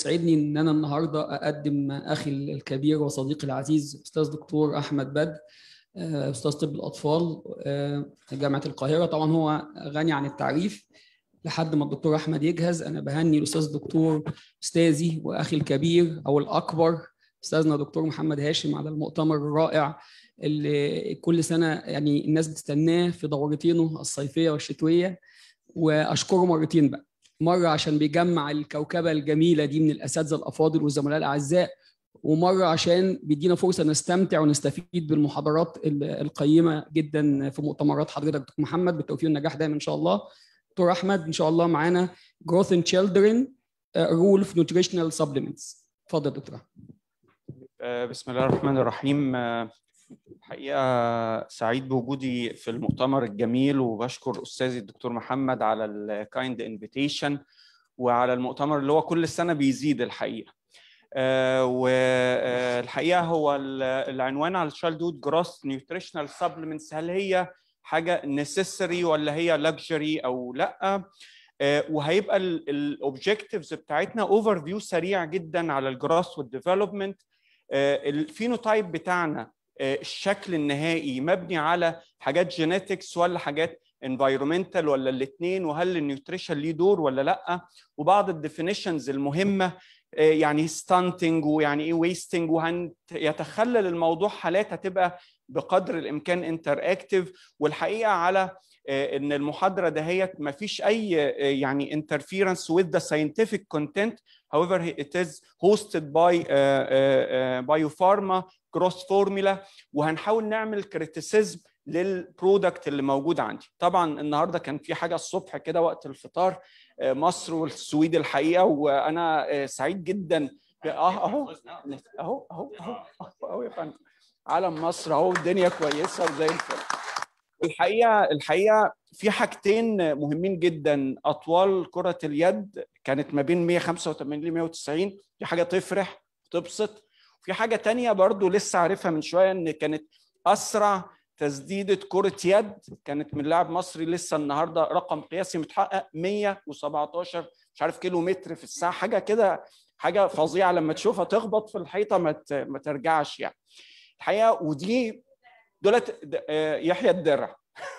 يسعدني ان انا النهارده اقدم اخي الكبير وصديقي العزيز استاذ دكتور احمد بدر استاذ طب الاطفال جامعه القاهره طبعا هو غني عن التعريف لحد ما الدكتور احمد يجهز انا بهني الاستاذ الدكتور استاذي واخي الكبير او الاكبر استاذنا دكتور محمد هاشم على المؤتمر الرائع اللي كل سنه يعني الناس بتستناه في دورتينه الصيفيه والشتويه واشكره مرتين بقى مره عشان بيجمع الكوكبه الجميله دي من الاساتذه الافاضل والزملاء الاعزاء ومره عشان بيدينا فرصه نستمتع ونستفيد بالمحاضرات القيمه جدا في مؤتمرات حضرتك دكتور محمد بالتوفيق والنجاح دايما ان شاء الله دكتور احمد ان شاء الله معانا growth in children rule of nutritional supplements اتفضل دكتور بسم الله الرحمن الرحيم الحقيقه سعيد بوجودي في المؤتمر الجميل وبشكر استاذي الدكتور محمد على الكايند انفيتيشن وعلى المؤتمر اللي هو كل سنه بيزيد الحقيقه والحقيقه هو العنوان على الشالدود جروس نيوتريشنال سبلمنتس هل هي حاجه نيسيسري ولا هي لكجري او لا وهيبقى الاوبجكتيفز بتاعتنا اوفر فيو سريع جدا على الجروس والديفلوبمنت الفينوتايب بتاعنا الشكل النهائي مبني على حاجات جينيتكس ولا حاجات انفايرمنتال ولا الاثنين وهل النيوتريشن ليه دور ولا لا وبعض الديفينيشنز المهمه يعني ستانتنج ويعني ايه ويستنج وهيتخلل الموضوع حالات هتبقى بقدر الامكان انتر اكتف والحقيقه على ان المحاضره دهيت ما فيش اي يعني interference with the scientific content however it is hosted by uh, uh, biopharma cross formula وهنحاول نعمل كريتيسيزم للبرودكت اللي موجود عندي طبعا النهارده كان في حاجه الصبح كده وقت الفطار مصر والسويد الحقيقه وانا سعيد جدا اه اهو اهو اهو اهو اهو يا فندم علم مصر اهو الدنيا كويسه وزي الفل الحقيقه الحقيقه في حاجتين مهمين جدا اطوال كره اليد كانت ما بين 185 ل 190 دي حاجه تفرح تبسط في حاجه تانية برضو لسه عارفها من شويه ان كانت اسرع تسديده كره يد كانت من لاعب مصري لسه النهارده رقم قياسي متحقق 117 مش عارف كيلو متر في الساعه حاجه كده حاجه فظيعه لما تشوفها تخبط في الحيطه ما ما ترجعش يعني الحقيقه ودي دولت يحيى الدرع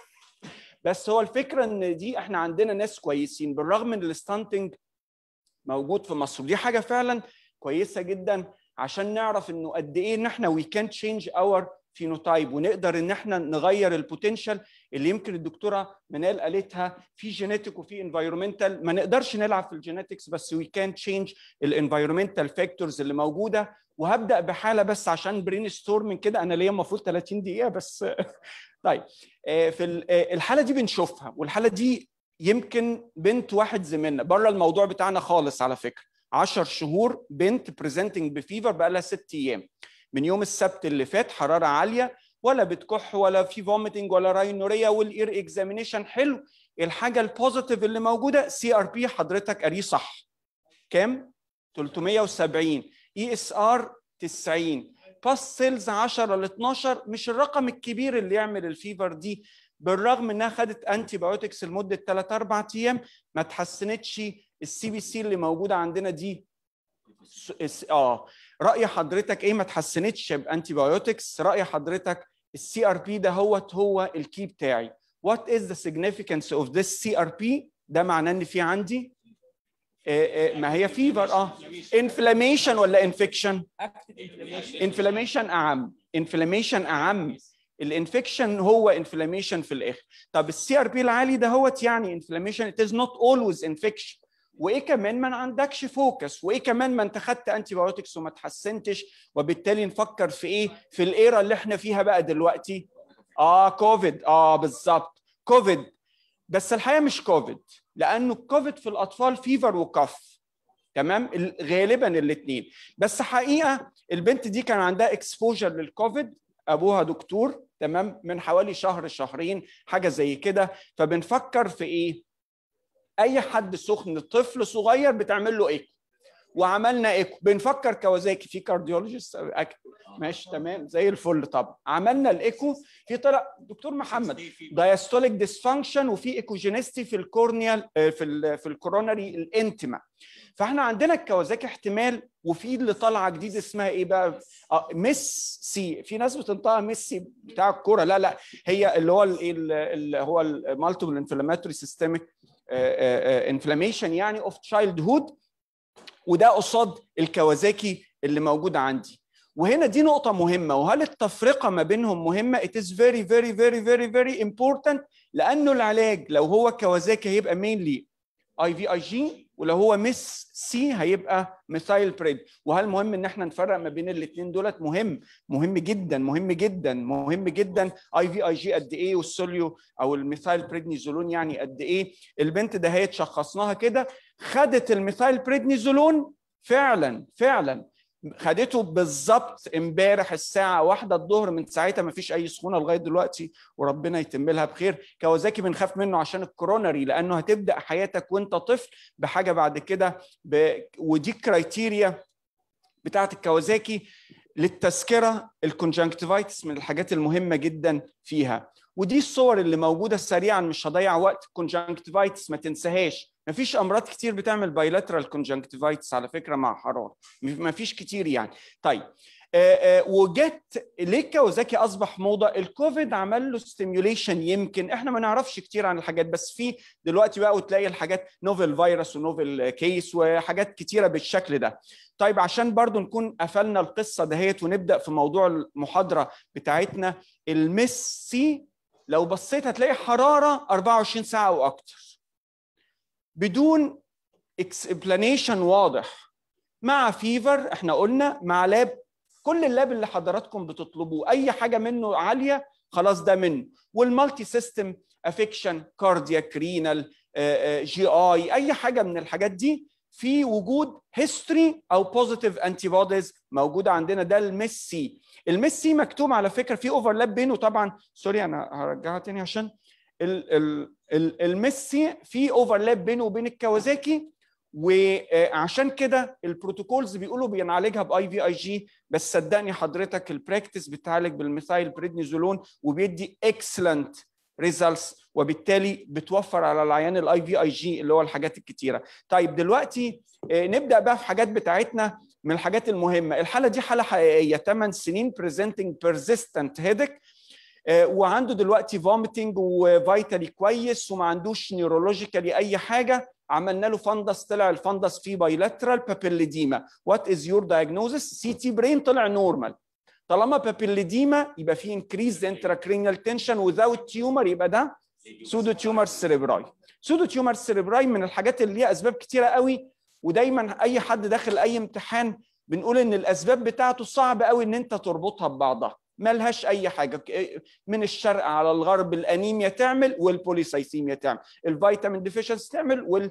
بس هو الفكره ان دي احنا عندنا ناس كويسين بالرغم من الستانتنج موجود في مصر ودي حاجه فعلا كويسه جدا عشان نعرف انه قد ايه ان احنا وي كان تشينج اور فينوتايب ونقدر ان احنا نغير البوتنشال اللي يمكن الدكتوره منال قالتها في جينيتيك وفي انفايرمنتال ما نقدرش نلعب في الجينيتكس بس وي كان تشينج الانفايرمنتال فاكتورز اللي موجوده وهبدا بحاله بس عشان برين ستورمنج كده انا ليا المفروض 30 دقيقه بس طيب في الحاله دي بنشوفها والحاله دي يمكن بنت واحد زميلنا بره الموضوع بتاعنا خالص على فكره 10 شهور بنت بريزنتنج بفيفر بقى لها 6 ايام من يوم السبت اللي فات حراره عاليه ولا بتكح ولا في فوميتنج ولا راينوريا والاير اكزامينيشن حلو الحاجه البوزيتيف اللي موجوده سي ار بي حضرتك قاريه صح كام 370 اي اس ار 90 باس سيلز 10 ل 12 مش الرقم الكبير اللي يعمل الفيفر دي بالرغم انها خدت انتي بايوتكس لمده 3 4 ايام ما تحسنتش السي بي سي اللي موجوده عندنا دي اه راي حضرتك ايه ما تحسنتش بانتي بايوتكس راي حضرتك السي ار بي ده هو هو الكي بتاعي وات از ذا significance اوف ذس سي ار بي ده معناه ان في عندي آه آه ما هي فيفر اه انفلاميشن ولا انفكشن انفلاميشن اعم انفلاميشن اعم الانفكشن هو انفلاميشن في الاخر طب السي ار بي العالي ده هو يعني انفلاميشن ات از نوت اولويز انفكشن وايه كمان ما عندكش فوكس وايه كمان ما انت خدت انتي بايوتكس وما تحسنتش وبالتالي نفكر في ايه في الايرا اللي احنا فيها بقى دلوقتي اه كوفيد اه بالظبط كوفيد بس الحقيقه مش كوفيد لانه الكوفيد في الاطفال فيفر وكف تمام غالبا الاثنين بس حقيقه البنت دي كان عندها اكسبوجر للكوفيد ابوها دكتور تمام من حوالي شهر شهرين حاجه زي كده فبنفكر في ايه اي حد سخن طفل صغير بتعمل له ايه وعملنا ايكو بنفكر كوازاكي في كارديولوجيست ماشي تمام زي الفل طبعا عملنا الايكو في طلع دكتور محمد دايستوليك ديسفانكشن وفي ايكوجينيستي في الكورنيال في ال في الكوروناري الانتما فاحنا عندنا الكوازاكي احتمال وفي اللي طالعه جديد اسمها ايه بقى آه ميس سي في ناس بتنطقها ميسي بتاع الكوره لا لا هي اللي هو اللي هو المالتيبل انفلاماتوري سيستميك انفلاميشن يعني اوف تشايلد هود وده قصاد الكوازاكي اللي موجود عندي وهنا دي نقطة مهمة وهل التفرقة ما بينهم مهمة؟ It is very very very very very important لأنه العلاج لو هو كوازاكي هيبقى mainly اي في اي جي ولو هو مس سي هيبقى ميثايل بريد وهل مهم ان احنا نفرق ما بين الاثنين دولت مهم مهم جدا مهم جدا مهم جدا اي في اي جي قد ايه والسوليو او الميثايل بريدنيزولون يعني قد ايه البنت ده هي شخصناها كده خدت الميثايل بريدنيزولون فعلا فعلا خدته بالظبط امبارح الساعة واحدة الظهر من ساعتها ما فيش أي سخونة لغاية دلوقتي وربنا يتم لها بخير كوازاكي بنخاف منه عشان الكورونري لأنه هتبدأ حياتك وأنت طفل بحاجة بعد كده ب... ودي كرايتيريا بتاعت الكوازاكي للتذكرة الكونجنكتيفايتس من الحاجات المهمة جدا فيها ودي الصور اللي موجودة سريعا مش هضيع وقت الكونجنكتيفايتس ما تنساهاش مفيش امراض كتير بتعمل بايلاترال كونجنكتيفايتس على فكره مع حراره مفيش كتير يعني طيب آه آه وجت ليه الكوازاكي اصبح موضه الكوفيد عمل له ستيميوليشن يمكن احنا ما نعرفش كتير عن الحاجات بس في دلوقتي بقى وتلاقي الحاجات نوفل فيروس ونوفل كيس وحاجات كتيره بالشكل ده طيب عشان برضو نكون قفلنا القصه دهيت ونبدا في موضوع المحاضره بتاعتنا الميسي لو بصيت هتلاقي حراره 24 ساعه واكتر بدون اكسبلانيشن واضح مع فيفر احنا قلنا مع لاب كل اللاب اللي حضراتكم بتطلبوه اي حاجه منه عاليه خلاص ده منه والمالتي سيستم افكشن كاردياك رينال جي اي اي حاجه من الحاجات دي في وجود هيستوري او بوزيتيف انتي بوديز موجوده عندنا ده الميسي الميسي مكتوب على فكره في اوفرلاب بينه طبعا سوري انا هرجعها تاني عشان الميسي في اوفرلاب بينه وبين الكوازاكي وعشان كده البروتوكولز بيقولوا بنعالجها باي في اي جي بس صدقني حضرتك البراكتس بتعالج بالميثايل بريدنيزولون وبيدي اكسلنت ريزلتس وبالتالي بتوفر على العيان الاي في اي جي اللي هو الحاجات الكتيره طيب دلوقتي نبدا بقى في حاجات بتاعتنا من الحاجات المهمه الحاله دي حاله حقيقيه 8 سنين بريزنتنج بيرزيستنت هيدك وعنده دلوقتي فوميتنج وفيتالي كويس وما عندوش نيورولوجيكالي اي حاجه عملنا له فندس طلع الفندس فيه بايلاترال بابيليديما وات از يور دايجنوزس سي تي برين طلع نورمال طالما بابيليديما يبقى في انكريز انتراكرينيال تنشن وذاوت تيومر يبقى ده سودو تيومر سيريبراي سودو تيومر سيريبراي من الحاجات اللي ليها اسباب كتيره قوي ودايما اي حد داخل اي امتحان بنقول ان الاسباب بتاعته صعب قوي ان انت تربطها ببعضها ملهاش اي حاجه من الشرق على الغرب الانيميا تعمل والبوليسايسيميا تعمل الفيتامين ديفيشنس تعمل وال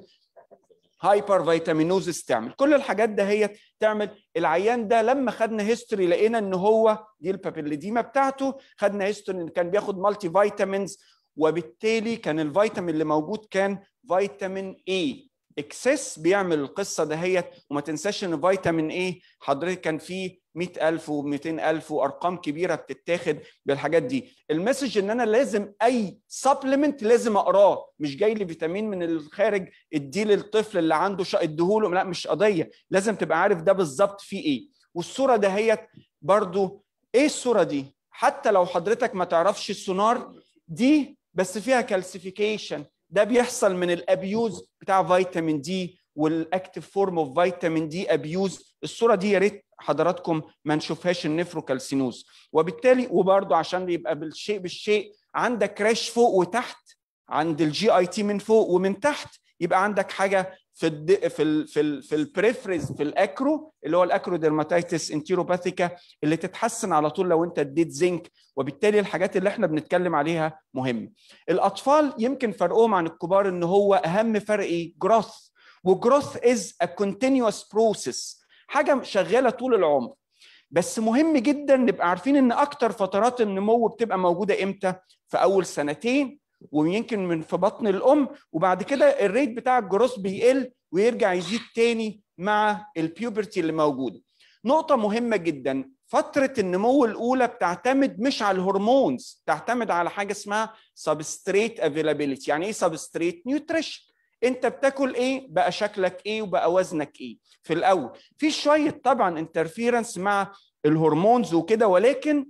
هايبر فيتامينوزس تعمل كل الحاجات ده هي تعمل العيان ده لما خدنا هيستوري لقينا ان هو دي البابيليديما بتاعته خدنا هيستوري ان كان بياخد مالتي فيتامينز وبالتالي كان الفيتامين اللي موجود كان فيتامين اي اكسس بيعمل القصه دهيت وما تنساش ان فيتامين ايه حضرتك كان فيه 100000 و200000 وارقام كبيره بتتاخد بالحاجات دي المسج ان انا لازم اي سبلمنت لازم اقراه مش جاي لي فيتامين من الخارج اديه للطفل اللي عنده شق اديهوله لا مش قضيه لازم تبقى عارف ده بالظبط فيه ايه والصوره دهيت برضو ايه الصوره دي حتى لو حضرتك ما تعرفش السونار دي بس فيها كالسيفيكيشن ده بيحصل من الابيوز بتاع فيتامين دي والاكتيف فورم اوف فيتامين دي ابيوز الصوره دي يا ريت حضراتكم ما نشوفهاش النفروكالسينوز وبالتالي وبرضه عشان يبقى بالشيء بالشيء عندك ريش فوق وتحت عند الجي اي تي من فوق ومن تحت يبقى عندك حاجه في الد... في ال... في ال... في البريفريز في الاكرو اللي هو الاكرو ديرماتيتس انتيروباثيكا اللي تتحسن على طول لو انت اديت زنك وبالتالي الحاجات اللي احنا بنتكلم عليها مهمه. الاطفال يمكن فرقهم عن الكبار ان هو اهم فرق ايه؟ جروث وجروث از ا كونتينوس بروسيس حاجه شغاله طول العمر. بس مهم جدا نبقى عارفين ان اكتر فترات النمو بتبقى موجوده امتى؟ في اول سنتين ويمكن من في بطن الام وبعد كده الريت بتاع الجروث بيقل ويرجع يزيد تاني مع البيوبرتي اللي موجوده نقطه مهمه جدا فتره النمو الاولى بتعتمد مش على الهرمونز بتعتمد على حاجه اسمها سبستريت افيلابيلتي يعني ايه سبستريت نيوتريشن انت بتاكل ايه بقى شكلك ايه وبقى وزنك ايه في الاول في شويه طبعا انترفيرنس مع الهرمونز وكده ولكن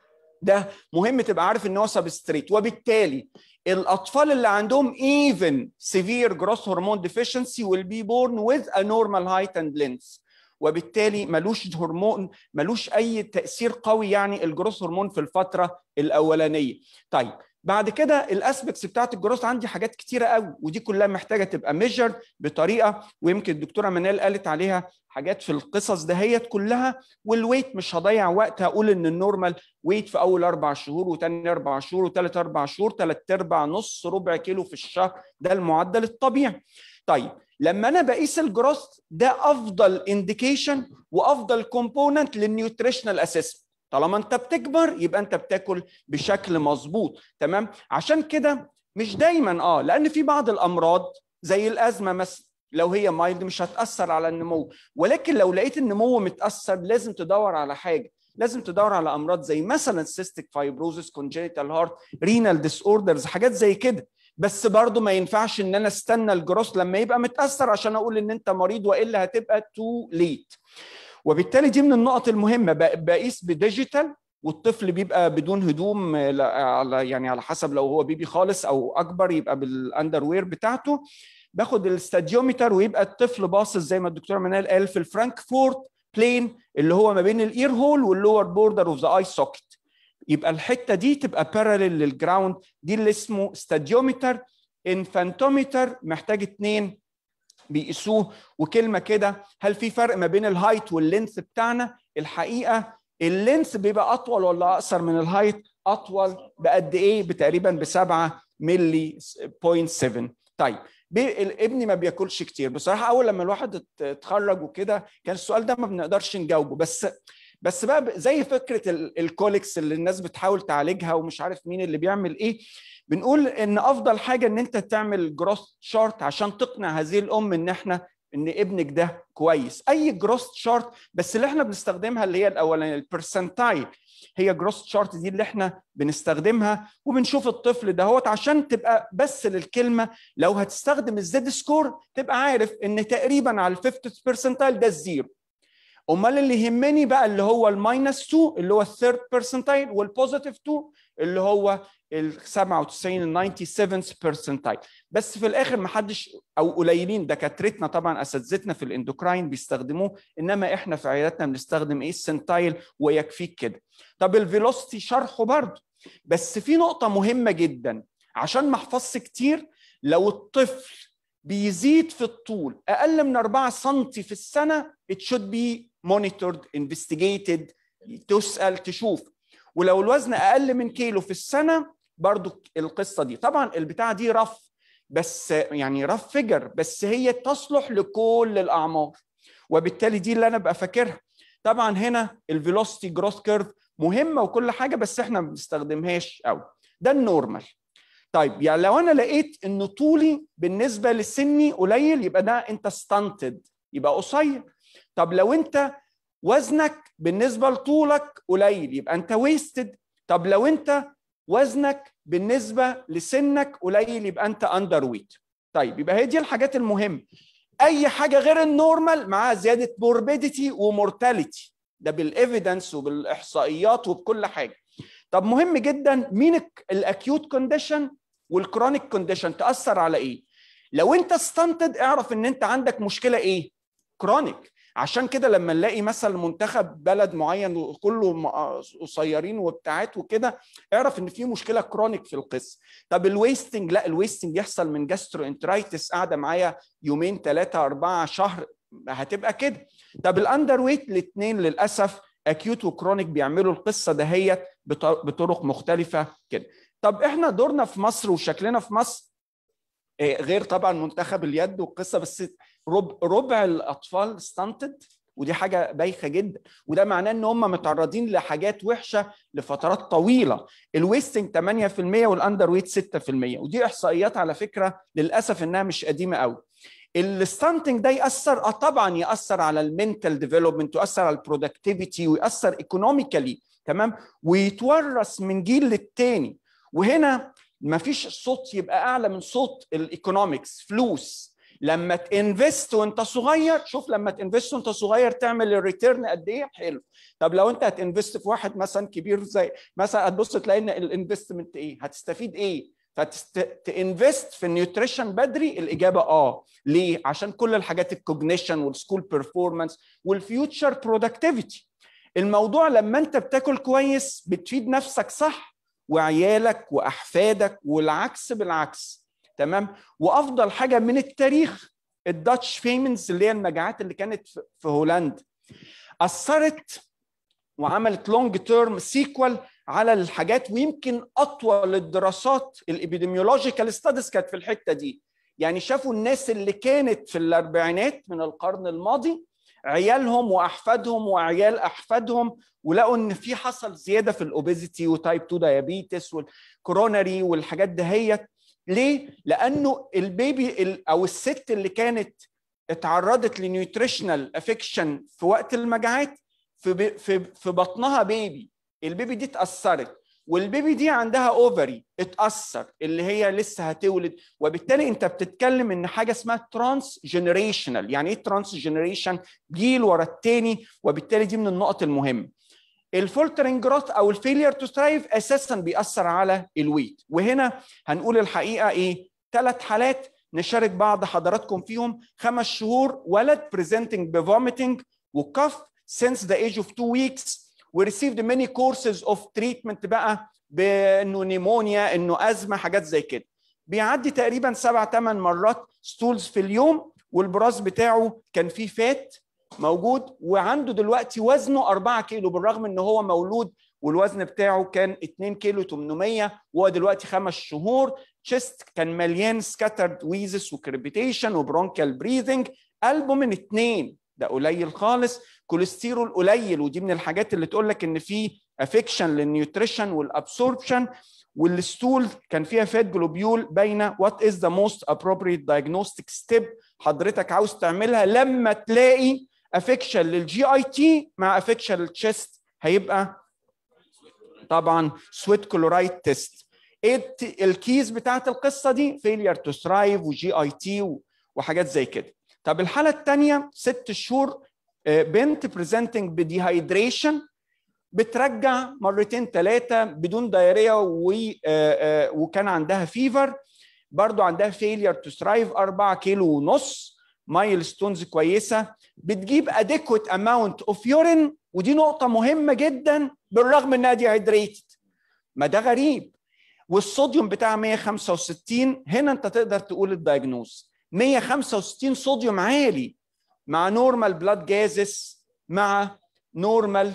ده مهم تبقى عارف ان هو سبستريت وبالتالي الاطفال اللي عندهم even severe growth hormone deficiency will be born with a normal height and length وبالتالي ملوش هرمون ملوش اي تاثير قوي يعني الجروث هرمون في الفتره الاولانيه طيب بعد كده الاسبكتس بتاعت الجروث عندي حاجات كتيره قوي ودي كلها محتاجه تبقى ميجر بطريقه ويمكن الدكتوره منال قالت عليها حاجات في القصص دهيت كلها والويت مش هضيع وقت هقول ان النورمال ويت في اول اربع شهور وتاني اربع شهور وتالت اربع شهور تلات ارباع نص ربع كيلو في الشهر ده المعدل الطبيعي طيب لما انا بقيس الجروث ده افضل انديكيشن وافضل كومبوننت للنيوتريشنال اسسمنت طالما انت بتكبر يبقى انت بتاكل بشكل مظبوط تمام عشان كده مش دايما اه لان في بعض الامراض زي الازمه مثلا لو هي مايلد مش هتاثر على النمو ولكن لو لقيت النمو متاثر لازم تدور على حاجه لازم تدور على امراض زي مثلا سيستيك فايبروزس كونجينيتال هارت رينال ديس اوردرز حاجات زي كده بس برضه ما ينفعش ان انا استنى الجروس لما يبقى متاثر عشان اقول ان انت مريض والا هتبقى تو ليت وبالتالي دي من النقط المهمه بقيس بديجيتال والطفل بيبقى بدون هدوم على يعني على حسب لو هو بيبي خالص او اكبر يبقى بالاندر وير بتاعته باخد الاستاديومتر ويبقى الطفل باصص زي ما الدكتور منال قال في الفرانكفورت بلين اللي هو ما بين الاير هول واللور بوردر اوف ذا اي سوكت يبقى الحته دي تبقى باراليل للجراوند دي اللي اسمه ستاديومتر انفانتومتر محتاج اتنين بيقيسوه وكلمه كده هل في فرق ما بين الهايت واللينث بتاعنا الحقيقه اللينث بيبقى اطول ولا اقصر من الهايت اطول بقد ايه بتقريبا ب 7 ملي بوينت 7 طيب ابني ما بياكلش كتير بصراحه اول لما الواحد اتخرج وكده كان السؤال ده ما بنقدرش نجاوبه بس بس بقى زي فكره الكوليكس اللي الناس بتحاول تعالجها ومش عارف مين اللي بيعمل ايه بنقول ان افضل حاجه ان انت تعمل جروث شارت عشان تقنع هذه الام ان احنا ان ابنك ده كويس اي جروث شارت بس اللي احنا بنستخدمها اللي هي الاولانيه البرسنتايل هي جروث شارت دي اللي احنا بنستخدمها وبنشوف الطفل دهوت عشان تبقى بس للكلمه لو هتستخدم الزد سكور تبقى عارف ان تقريبا على الفيفتث برسنتايل ده الزيرو امال اللي يهمني بقى اللي هو الماينس 2 اللي هو الثيرد برسنتايل والبوزيتيف 2 اللي هو ال 97 ال 97 برسنتايل بس في الاخر ما حدش او قليلين دكاترتنا طبعا اساتذتنا في الاندوكراين بيستخدموه انما احنا في عياداتنا بنستخدم ايه السنتايل ويكفيك كده طب الفيلوسيتي شرحه برضه بس في نقطه مهمه جدا عشان ما احفظش كتير لو الطفل بيزيد في الطول اقل من 4 سم في السنه it should be monitored investigated تسال تشوف ولو الوزن اقل من كيلو في السنه برضو القصه دي طبعا البتاعه دي رف بس يعني رف فيجر بس هي تصلح لكل الاعمار وبالتالي دي اللي انا ابقى فاكرها طبعا هنا الفيلوسيتي جروث كيرف مهمه وكل حاجه بس احنا ما بنستخدمهاش قوي ده النورمال طيب يعني لو انا لقيت ان طولي بالنسبه لسني قليل يبقى ده انت ستانتد يبقى قصير طب لو انت وزنك بالنسبه لطولك قليل يبقى انت ويستد طب لو انت وزنك بالنسبه لسنك قليل يبقى انت اندر ويت طيب يبقى هي دي الحاجات المهمه اي حاجه غير النورمال معاها زياده موربيديتي ومورتاليتي ده بالايفيدنس وبالاحصائيات وبكل حاجه طب مهم جدا مين الاكيوت كونديشن والكرونيك كونديشن تاثر على ايه لو انت ستانتد اعرف ان انت عندك مشكله ايه كرونيك عشان كده لما نلاقي مثلا منتخب بلد معين وكله قصيرين وبتاعات وكده اعرف ان في مشكله كرونيك في القصه طب الويستنج لا الويستنج يحصل من جاسترو انترايتس قاعده معايا يومين ثلاثه اربعه شهر هتبقى كده طب الاندر ويت الاثنين للاسف اكيوت وكرونيك بيعملوا القصه دهيت بطرق مختلفه كده طب احنا دورنا في مصر وشكلنا في مصر غير طبعا منتخب اليد والقصه بس ربع الاطفال ستانتد ودي حاجه بايخه جدا وده معناه ان هم متعرضين لحاجات وحشه لفترات طويله الويستنج 8% والاندر ويت 6% ودي احصائيات على فكره للاسف انها مش قديمه قوي الستانتنج ده ياثر اه طبعا ياثر على المنتال ديفلوبمنت وياثر على البرودكتيفيتي وياثر ايكونوميكالي تمام ويتورث من جيل للتاني وهنا ما فيش صوت يبقى اعلى من صوت الايكونومكس فلوس لما تنفست وانت صغير شوف لما تنفست وانت صغير تعمل الريتيرن قد ايه حلو طب لو انت هتنفست في واحد مثلا كبير زي مثلا هتبص تلاقي ان الانفستمنت ايه هتستفيد ايه فتنفست في النيوتريشن بدري الاجابه اه ليه عشان كل الحاجات الكوجنيشن والسكول بيرفورمانس والفيوتشر برودكتيفيتي الموضوع لما انت بتاكل كويس بتفيد نفسك صح وعيالك واحفادك والعكس بالعكس تمام وافضل حاجه من التاريخ الداتش فيمنز اللي هي المجاعات اللي كانت في هولندا اثرت وعملت لونج تيرم سيكوال على الحاجات ويمكن اطول الدراسات الابيديميولوجيكال ستاديز كانت في الحته دي يعني شافوا الناس اللي كانت في الاربعينات من القرن الماضي عيالهم واحفادهم وعيال احفادهم ولقوا ان في حصل زياده في الاوبيزيتي وتايب 2 دايابيتس والكوروناري والحاجات دهيت ليه؟ لانه البيبي او الست اللي كانت اتعرضت لنيوتريشنال افكشن في وقت المجاعات في في في بطنها بيبي البيبي دي اتاثرت والبيبي دي عندها اوفري اتاثر اللي هي لسه هتولد وبالتالي انت بتتكلم ان حاجه اسمها ترانس جنريشنال يعني ايه ترانس جنريشن جيل ورا التاني وبالتالي دي من النقط المهمه الفولترنج جروث او الفيلير تو سترايف اساسا بيأثر على الويت وهنا هنقول الحقيقه ايه ثلاث حالات نشارك بعض حضراتكم فيهم خمس شهور ولد presenting بفوميتنج وكف since the age of two weeks we received many courses of treatment بقى بانه نيمونيا انه ازمه حاجات زي كده بيعدي تقريبا سبع ثمان مرات ستولز في اليوم والبراز بتاعه كان فيه فات موجود وعنده دلوقتي وزنه 4 كيلو بالرغم ان هو مولود والوزن بتاعه كان 2 كيلو 800 وهو دلوقتي خمس شهور تشيست كان مليان سكاترد ويزس وكريبيتيشن وبرونكال بريذنج قلبه من اتنين ده قليل خالص كوليسترول قليل ودي من الحاجات اللي تقول لك ان في افكشن للنيوتريشن والابسوربشن والستول كان فيها فات جلوبيول باينه وات از ذا موست ابروبريت دايجنوستيك ستيب حضرتك عاوز تعملها لما تلاقي افكشن للجي اي تي مع افكشن للتشيست هيبقى طبعا سويت كلورايد تيست ايه الكيز بتاعت القصه دي فيلير تو ثرايف وجي اي تي وحاجات زي كده طب الحاله الثانيه ست شهور بنت بريزنتنج بديهايدريشن بترجع مرتين ثلاثه بدون دايريا وكان عندها فيفر برضو عندها فيلير تو ثرايف 4 كيلو ونص مايل ستونز كويسه بتجيب اديكويت اماونت اوف يورين ودي نقطه مهمه جدا بالرغم انها ديهايدريتد ما ده غريب والصوديوم بتاعها 165 هنا انت تقدر تقول الدايجنوز 165 صوديوم عالي مع نورمال بلاد جازس مع نورمال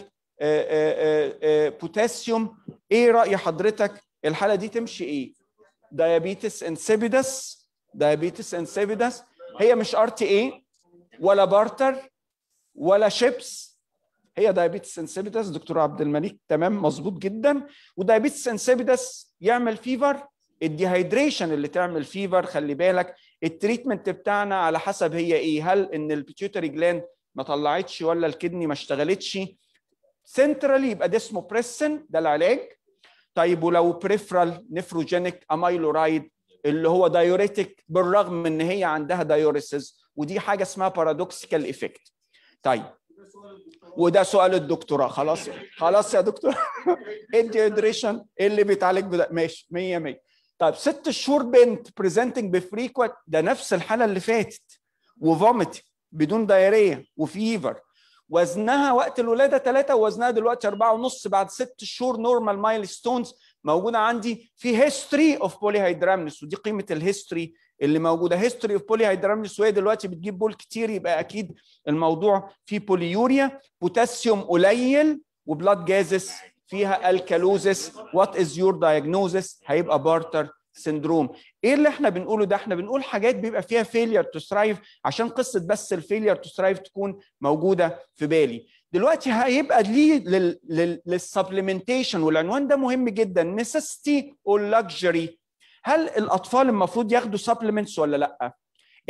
بوتاسيوم ايه راي حضرتك الحاله دي تمشي ايه دايابيتس انسيبيدس دايابيتس انسيبيدس هي مش ار تي اي ولا بارتر ولا شيبس هي دايابيتس انسيبيدس دكتور عبد الملك تمام مظبوط جدا ودايابيتس انسيبيدس يعمل فيفر الديهايدريشن اللي تعمل فيفر خلي بالك التريتمنت بتاعنا على حسب هي ايه هل ان البيتيوتري جلاند ما طلعتش ولا الكدني ما اشتغلتش سنترالي يبقى ده اسمه بريسن ده العلاج طيب ولو بريفرال نفروجينيك امايلورايد اللي هو دايوريتك بالرغم من ان هي عندها دايوريسز ودي حاجه اسمها بارادوكسيكال افكت طيب وده سؤال الدكتوراه خلاص خلاص يا دكتور الديهيدريشن اللي بيتعالج بدا ماشي 100 100 طيب ست شهور بنت بريزنتنج بفريكوت ده نفس الحاله اللي فاتت وفوميت بدون دايريه وفيفر وزنها وقت الولاده 3 ووزنها دلوقتي 4 ونص بعد ست شهور نورمال مايل ستونز موجوده عندي في هيستوري اوف بولي هيدرامنس ودي قيمه الهيستوري اللي موجوده هيستوري اوف بولي هيدرامنس وهي دلوقتي بتجيب بول كتير يبقى اكيد الموضوع فيه بوليوريا بوتاسيوم قليل وبلاد جازس فيها الكالوزس وات از يور دايجنوزس هيبقى بارتر سندروم ايه اللي احنا بنقوله ده احنا بنقول حاجات بيبقى فيها فيلير تو ثرايف عشان قصه بس الفيلير تو ثرايف تكون موجوده في بالي دلوقتي هيبقى ليه للسبلمنتيشن والعنوان ده مهم جدا نيسستي او luxury هل الاطفال المفروض ياخدوا سبلمنتس ولا لا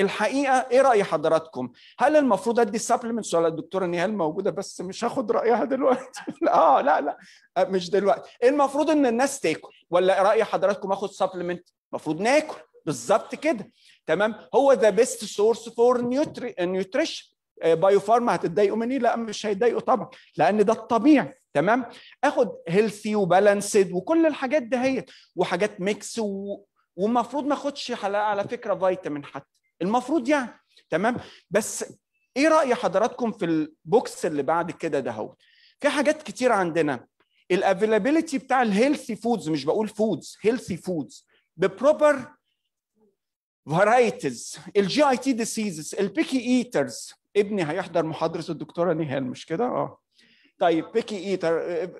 الحقيقه ايه راي حضراتكم هل المفروض ادي سبلمنتس ولا الدكتوره نهال موجوده بس مش هاخد رايها دلوقتي لا اه لا لا مش دلوقتي المفروض ان الناس تاكل ولا راي حضراتكم اخد سبلمنت المفروض ناكل بالظبط كده تمام هو ذا بيست سورس فور نيوتريشن بايو فارما هتتضايقوا مني لا مش هيتضايقوا طبعا لان ده الطبيعي تمام اخد هيلثي وبالانسد وكل الحاجات دهيت وحاجات ميكس و... والمفروض ما اخدش على فكره فيتامين حتى المفروض يعني تمام بس ايه راي حضراتكم في البوكس اللي بعد كده ده هو في حاجات كتير عندنا الافيلابيلتي بتاع الهيلثي فودز مش بقول فودز هيلثي فودز ببروبر فرايتيز الجي اي تي ديسيزز البيكي ايترز ابني هيحضر محاضره الدكتوره نهال مش كده اه طيب بيكي ايتر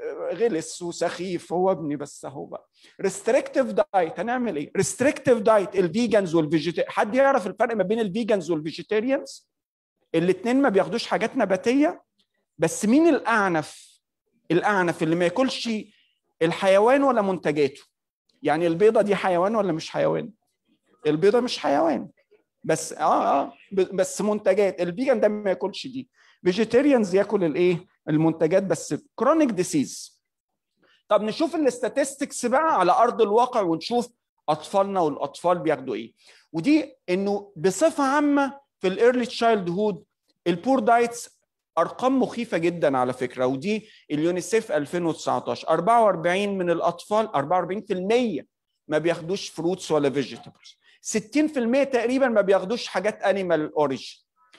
غلس وسخيف هو ابني بس اهو بقى ريستريكتيف دايت هنعمل ايه ريستريكتيف دايت الفيجنز والفيجيتيريان حد يعرف الفرق ما بين الفيجنز والفيجيتيريانز الاثنين ما بياخدوش حاجات نباتيه بس مين الاعنف الاعنف اللي ما ياكلش الحيوان ولا منتجاته يعني البيضه دي حيوان ولا مش حيوان البيضه مش حيوان بس اه اه بس منتجات الفيجن ده ما ياكلش دي فيجيتيريانز ياكل الايه المنتجات بس كرونيك ديسيز طب نشوف الاستاتستكس بقى على ارض الواقع ونشوف اطفالنا والاطفال بياخدوا ايه ودي انه بصفه عامه في الايرلي تشايلد هود البور دايتس ارقام مخيفه جدا على فكره ودي اليونيسيف 2019 44 من الاطفال 44% ما بياخدوش فروتس ولا فيجيتابلز 60% تقريبا ما بياخدوش حاجات انيمال اوريجين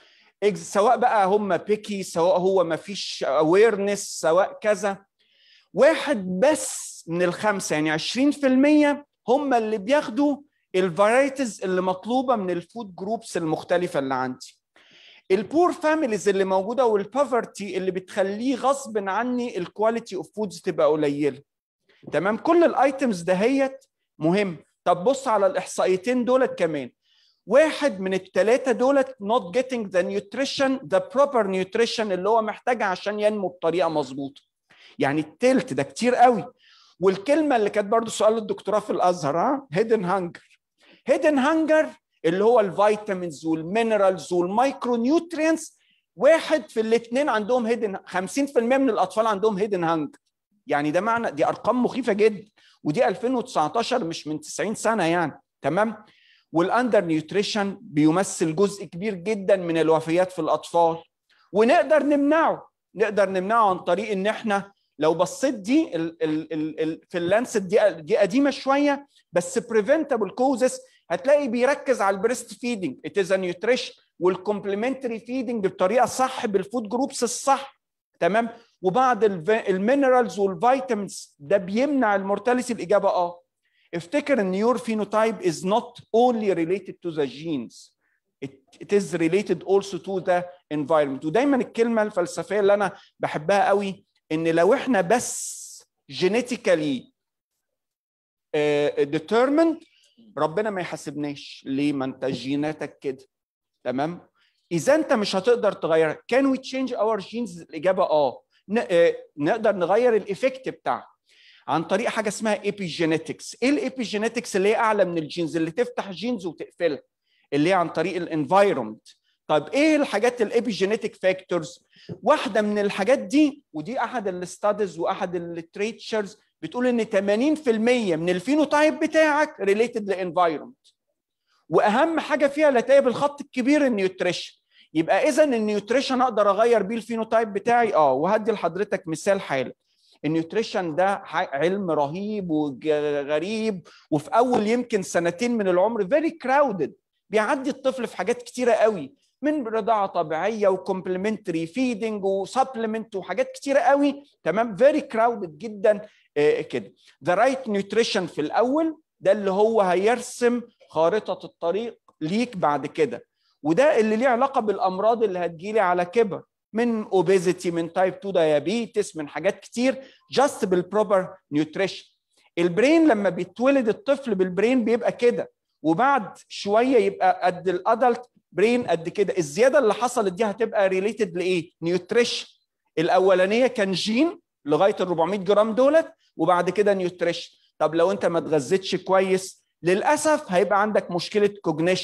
سواء بقى هم بيكي سواء هو ما فيش اويرنس سواء كذا واحد بس من الخمسه يعني 20% هم اللي بياخدوا الفرايتيز اللي مطلوبه من الفود جروبس المختلفه اللي عندي البور فاميليز اللي موجوده والبوفرتي اللي بتخليه غصب عني الكواليتي اوف فودز تبقى قليله تمام كل الايتمز دهيت مهم طب بص على الاحصائيتين دولت كمان واحد من الثلاثه دولت not getting the nutrition the proper nutrition اللي هو محتاجها عشان ينمو بطريقه مظبوطه يعني التلت ده كتير قوي والكلمه اللي كانت برضو سؤال الدكتوراه في الازهر ها هيدن هانجر هيدن هانجر اللي هو الفيتامينز والمينرالز والمايكرو نيوترينز واحد في الاثنين عندهم هيدن 50% من الاطفال عندهم هيدن هانجر يعني ده معنى دي ارقام مخيفه جدا ودي 2019 مش من 90 سنه يعني تمام والاندر نيوتريشن بيمثل جزء كبير جدا من الوفيات في الاطفال ونقدر نمنعه نقدر نمنعه عن طريق ان احنا لو بصيت دي ال ال ال ال في اللانست دي دي قديمه شويه بس بريفنتبل كوزز هتلاقي بيركز على البريست فيدنج ات از نيوتريشن والكومبلمنتري فيدنج بطريقه صح بالفود جروبس الصح تمام وبعض المينرالز والفيتامينز ده بيمنع المورتاليتي الاجابه اه افتكر ان your phenotype is not only related to the genes it, it is related also to the environment ودايما الكلمه الفلسفيه اللي انا بحبها قوي ان لو احنا بس genetically uh, determined ربنا ما يحاسبناش ليه ما انت جيناتك كده تمام اذا انت مش هتقدر تغير can we change our genes الاجابه اه نقدر نغير الايفكت بتاعها عن طريق حاجه اسمها ايبيجينيتكس ايه الايبيجينيتكس اللي هي اعلى من الجينز اللي تفتح جينز وتقفلها اللي هي عن طريق الانفايرمنت طيب ايه الحاجات الايبيجينيتك فاكتورز واحده من الحاجات دي ودي احد الاستاديز واحد الليتريتشرز بتقول ان 80% من الفينوتايب بتاعك ريليتد لانفايرمنت واهم حاجه فيها اللي هتلاقيها بالخط الكبير النيوتريشن يبقى اذا النيوتريشن اقدر اغير بيه الفينوتايب بتاعي اه وهدي لحضرتك مثال حالا النيوتريشن ده علم رهيب وغريب وفي اول يمكن سنتين من العمر فيري كراودد بيعدي الطفل في حاجات كتيره قوي من رضاعه طبيعيه وكومبلمنتري فيدنج وسبلمنت وحاجات كتيره قوي تمام فيري كراودد جدا آه كده ذا رايت نيوتريشن في الاول ده اللي هو هيرسم خارطه الطريق ليك بعد كده وده اللي ليه علاقه بالامراض اللي هتجيلي على كبر من اوبيزيتي من تايب 2 دايابيتس من حاجات كتير جاست بالبروبر نيوتريشن البرين لما بيتولد الطفل بالبرين بيبقى كده وبعد شويه يبقى قد الادلت برين قد كده الزياده اللي حصلت دي هتبقى ريليتد لايه نيوتريشن الاولانيه كان جين لغايه ال 400 جرام دولت وبعد كده نيوتريشن طب لو انت ما اتغذيتش كويس للاسف هيبقى عندك مشكله كوجنيشن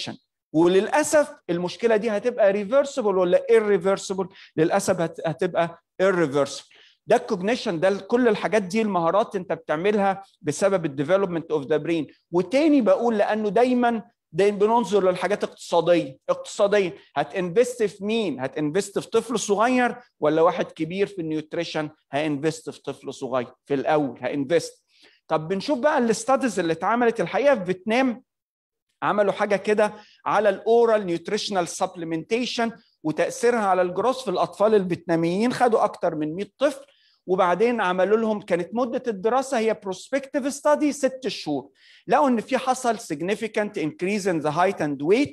وللاسف المشكله دي هتبقى ريفرسبل ولا irreversible للاسف هتبقى irreversible ده الكوجنيشن ده كل الحاجات دي المهارات انت بتعملها بسبب الديفلوبمنت اوف ذا برين وتاني بقول لانه دايما دايما بننظر للحاجات اقتصاديه اقتصاديا هتنفست في مين هتنفست في طفل صغير ولا واحد كبير في النيوتريشن هانفست في طفل صغير في الاول هانفست طب بنشوف بقى الاستاديز اللي اتعملت الحقيقه في فيتنام عملوا حاجه كده على الاورال نيوتريشنال سبلمنتيشن وتاثيرها على الجروس في الاطفال الفيتناميين خدوا اكتر من 100 طفل وبعدين عملوا لهم كانت مده الدراسه هي بروسبكتيف ستادي ست شهور لقوا ان في حصل significant increase in the height and weight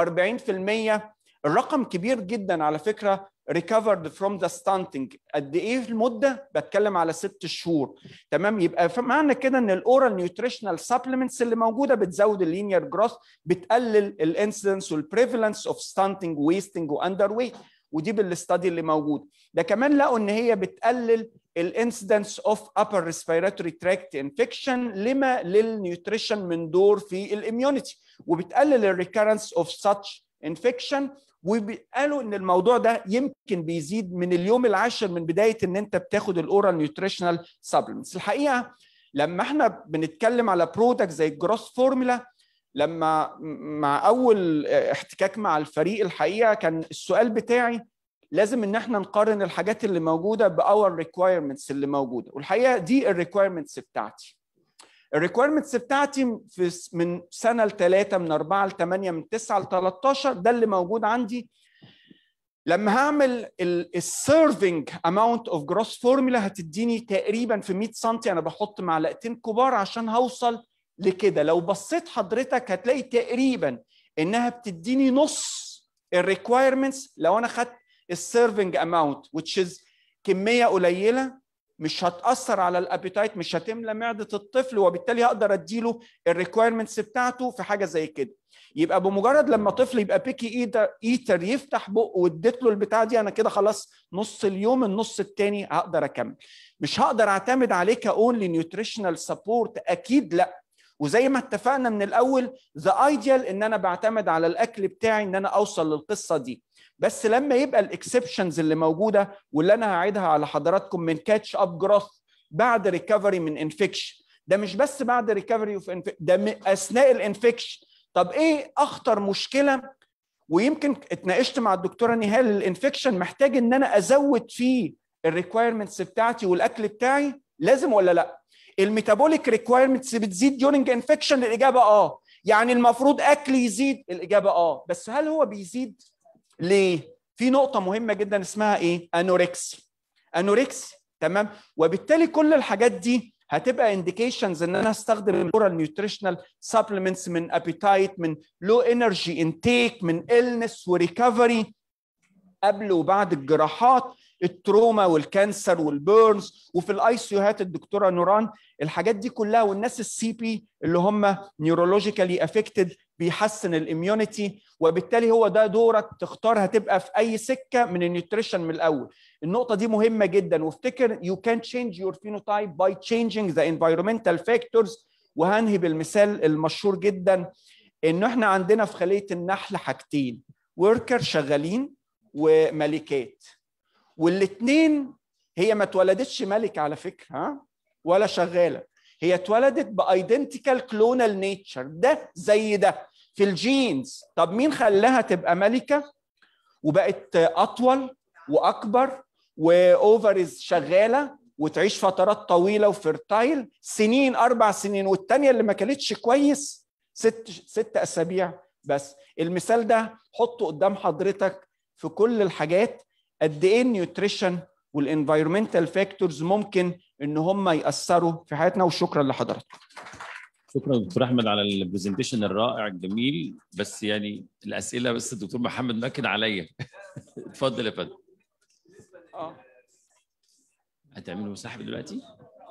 و40% الرقم كبير جدا على فكره recovered from the stunting قد ايه المده بتكلم على ست شهور تمام يبقى معنى كده ان الاورال نيوتريشنال سبلمنتس اللي موجوده بتزود اللينير جروث بتقلل الانسيدنس والبريفالنس اوف ستانتنج ويستنج واندر ويت ودي بالاستادي اللي موجود ده كمان لقوا ان هي بتقلل الانسيدنس اوف upper respiratory tract infection لما للنيوتريشن من دور في الاميونيتي وبتقلل الريكرنس اوف such infection وقالوا ان الموضوع ده يمكن بيزيد من اليوم العاشر من بدايه ان انت بتاخد الاورال نيوتريشنال سبلمنتس الحقيقه لما احنا بنتكلم على برودكت زي الجروس فورمولا لما مع اول احتكاك مع الفريق الحقيقه كان السؤال بتاعي لازم ان احنا نقارن الحاجات اللي موجوده باور ريكويرمنتس اللي موجوده والحقيقه دي الريكويرمنتس بتاعتي الريكويرمنتس بتاعتي في من سنه لثلاثه من اربعه لثمانيه من تسعه ل 13 ده اللي موجود عندي لما هعمل السيرفنج اماونت اوف جروس فورمولا هتديني تقريبا في 100 سم انا بحط معلقتين كبار عشان هوصل لكده لو بصيت حضرتك هتلاقي تقريبا انها بتديني نص الريكويرمنتس لو انا خدت السيرفنج اماونت which is كميه قليله مش هتاثر على الابيتايت مش هتملى معده الطفل وبالتالي هقدر اديله الريكويرمنتس بتاعته في حاجه زي كده يبقى بمجرد لما طفل يبقى بيكي ايتر ايتر يفتح بقه واديت له البتاع دي انا كده خلاص نص اليوم النص التاني هقدر اكمل مش هقدر اعتمد عليه كاونلي نيوتريشنال سبورت اكيد لا وزي ما اتفقنا من الاول ذا ايديال ان انا بعتمد على الاكل بتاعي ان انا اوصل للقصه دي بس لما يبقى الاكسبشنز اللي موجوده واللي انا هعيدها على حضراتكم من كاتش اب جروث بعد ريكفري من انفكشن ده مش بس بعد ريكفري اوف ده اثناء الانفكشن طب ايه اخطر مشكله ويمكن اتناقشت مع الدكتوره نهال الانفكشن محتاج ان انا ازود فيه الريكويرمنتس بتاعتي والاكل بتاعي لازم ولا لا الميتابوليك ريكويرمنتس بتزيد ديورنج انفكشن الاجابه اه يعني المفروض اكل يزيد الاجابه اه بس هل هو بيزيد ليه في نقطه مهمه جدا اسمها ايه انوركسي انوركسي تمام وبالتالي كل الحاجات دي هتبقى انديكيشنز ان انا استخدم الاورال نيوتريشنال سبلمنتس من ابيتايت من لو انرجي انتيك من النس وريكفري قبل وبعد الجراحات التروما والكانسر والبيرنز وفي الاي سيوهات الدكتوره نوران الحاجات دي كلها والناس السي بي اللي هم نيورولوجيكالي افكتد بيحسن الاميونيتي وبالتالي هو ده دورك تختار هتبقى في اي سكه من النيوتريشن من الاول النقطه دي مهمه جدا وافتكر you can change your phenotype by changing the environmental factors وهنهي بالمثال المشهور جدا انه احنا عندنا في خليه النحل حاجتين وركر شغالين وملكات والاثنين هي ما اتولدتش ملك على فكره ها ولا شغاله هي اتولدت بايدنتيكال كلونال نيتشر ده زي ده في الجينز طب مين خلاها تبقى ملكه وبقت اطول واكبر واوفرز شغاله وتعيش فترات طويله وفيرتايل سنين اربع سنين والثانيه اللي ما كانتش كويس ست ست اسابيع بس المثال ده حطه قدام حضرتك في كل الحاجات قد ايه النيوتريشن والانفايرمنتال فاكتورز ممكن ان هم ياثروا في حياتنا وشكرا لحضراتكم شكرا دكتور احمد على البرزنتيشن الرائع الجميل بس يعني الاسئله بس الدكتور محمد ماكد عليا اتفضل يا فندم اه هتعملوا مساحه دلوقتي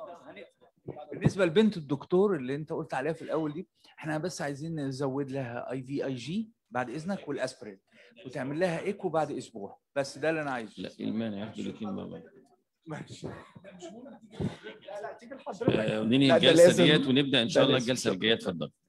بالنسبه لبنت الدكتور اللي انت قلت عليها في الاول دي احنا بس عايزين نزود لها اي في اي جي بعد اذنك والاسبرين وتعمل لها ايكو بعد اسبوع بس ده اللي انا عايزه لا ايه المانع ياخدوا الاثنين مع بعض ماشي آه، ننهي لا، ده الجلسه لازم- ديت ونبدا ان شاء ده الله لازم. الجلسه الجايه اتفضل